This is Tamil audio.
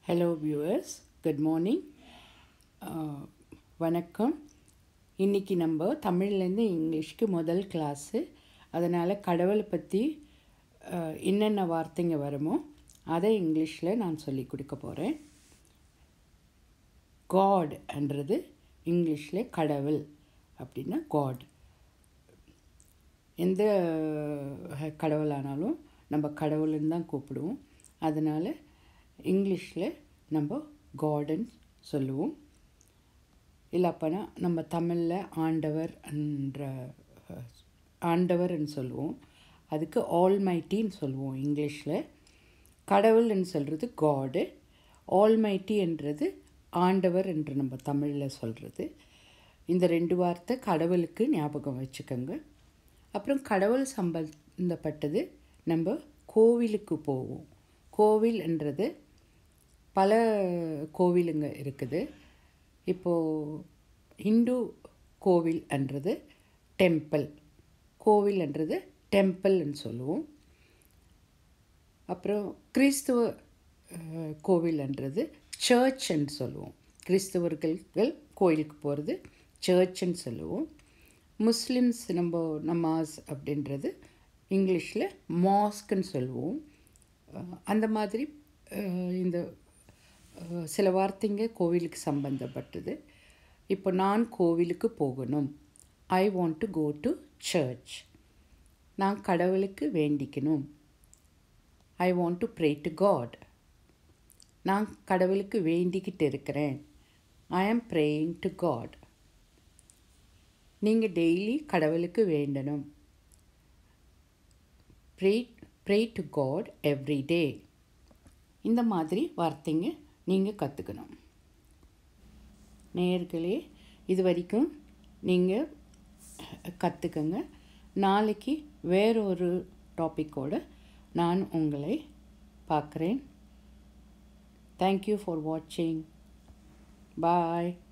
ஹலோ வியூவர்ஸ் குட் மார்னிங் வணக்கம் இன்றைக்கி நம்ம தமிழ்லேருந்து இங்கிலீஷ்க்கு முதல் கிளாஸு அதனால் கடவுளை பற்றி அஹ், என்னென்ன வார்த்தைங்க வருமோ அதை இங்கிலீஷில் நான் சொல்லி கொடுக்க போகிறேன் காட்ன்றது இங்கிலீஷில் கடவுள் அப்படின்னா காட் எந்த அஹ், கடவுளானாலும் நம்ம கடவுள்னு தான் கூப்பிடுவோம் அதனால் இங்கிலீஷில் நம்ம கார்டன் சொல்லுவோம் இல்லப்பனா நம்ம தமிழில் ஆண்டவர் என்ற அஹ், ஆண்டவர்னு சொல்லுவோம் அதுக்கு ஆல்மைட்டின்னு சொல்லுவோம் இங்கிலீஷில் கடவுள்னு சொல்கிறது காடு ஆல்மைட்டின்றது ஆண்டவர் என்று நம்ம தமிழில் சொல்கிறது இந்த ரெண்டு வார்த்தை கடவுளுக்கு ஞாபகம் வச்சுக்கோங்க அப்புறம் கடவுள் சம்பந்தப்பட்டது நம்ம கோவிலுக்கு போவோம் கோவில்ன்றது பல கோவிலுங்க இருக்குது இப்போது ஹிந்து கோவில்ன்றது டெம்பிள் கோவில்ன்றது டெம்பிள்னு சொல்லுவோம் அப்புறம் கிறிஸ்துவ அஹ், கோவில்ன்றது சர்ச்ன்னு சொல்லுவோம் கிறிஸ்தவர்கள் கோயிலுக்கு போகிறது சர்ச்சுன்னு சொல்லுவோம் முஸ்லிம்ஸ் நம்ம நமாஸ் அப்படின்றது இங்கிலீஷில் மாஸ்க்குன்னு சொல்லுவோம் அஹ், அந்த மாதிரி அஹ், இந்த அஹ், சில வார்த்தைங்க கோவிலுக்கு சம்பந்தப்பட்டது இப்போ நான் கோவிலுக்கு போகணும் I want to go to church நான் கடவுளுக்கு வேண்டிக்கணும் I want to pray to God நான் கடவுளுக்கு வேண்டிக்கிட்டு இருக்கிறேன் I am praying to God நீங்கள் டெய்லி கடவுளுக்கு வேண்டணும் pray pray to God every day இந்த மாதிரி வார்த்தைங்க நீங்கள் கற்றுக்கணும் நேர்களே இது வரைக்கும் நீங்கள் கற்றுக்கங்க நாளைக்கு வேறொரு டாப்பிக்கோட நான் உங்களை பார்க்குறேன் தேங்க்யூ ஃபார் வாட்சிங் பாய்